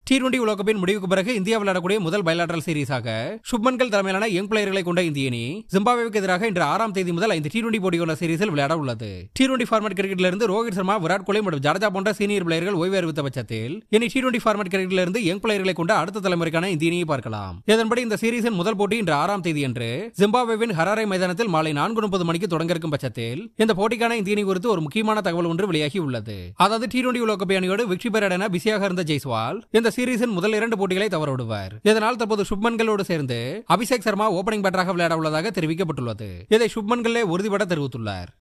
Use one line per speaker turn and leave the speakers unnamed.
T twenty உலகப்பின் முடிவுக்கு பிறகு India விளையாடக்கூடிய முதல் பைலாட்டரல் சீரீஸாக சுப்மன்கள் தலைமையிலான யங் பிளேயர்களை கொண்ட இந்திய அணி ஜிம்பாப்வேக்கு எதிராக இன்று ஆறாம் தேதி முதல் ஐந்து டி டுவெண்டி போட்டி கொண்ட சீரீஸில் விளையாட உள்ளது டி டுவெண்டி ஃபார்மேட் கிரிக்கெட்ல இருந்து ரோஹித் சர்மா விராட் கோலி மற்றும் ஜடேஜா போன்ற சீனியர் பிளேயர்கள் ஓய்வு அறிவித்த பட்சத்தில் இனி டி டுவெண்டி ஃபார்மேட் கிரிக்கெட்ல இருந்து யங் பிளேயர்களை கொண்ட அடுத்த தலைமுறைக்கான இந்திய அணியை பார்க்கலாம் இதன்படி இந்த சீரீஸின் முதல் போட்டி இன்று ஆறாம் தேதி அன்று ஜிம்பாப்வேவின் ஹராரை மைதானத்தில் மாலை நான்கு முப்பது மணிக்கு தொடங்க இருக்கும் பட்சத்தில் இந்த போட்டிக்கான இந்திய அணி குறித்து ஒரு முக்கியமான தகவல் ஒன்று வெளியாகி உள்ளது அதாவது டி டுவெண்டி உலகக்கோப்பை அணியோடு வெற்றி பெற என பிஸியாக இருந்த ஜெய்ஸ்வால் இந்த சீரீஸின் முதல் இரண்டு போட்டிகளை தவற விடுவார் இதனால் தற்போது சுப்மன்களோடு சேர்ந்து அபிஷேக் சர்மா ஓபனிங் பேட்டராக விளையாட உள்ளதாக தெரிவிக்கப்பட்டுள்ளது இதை சுப்மன்களே உறுதிபட தெரிவித்துள்ளார்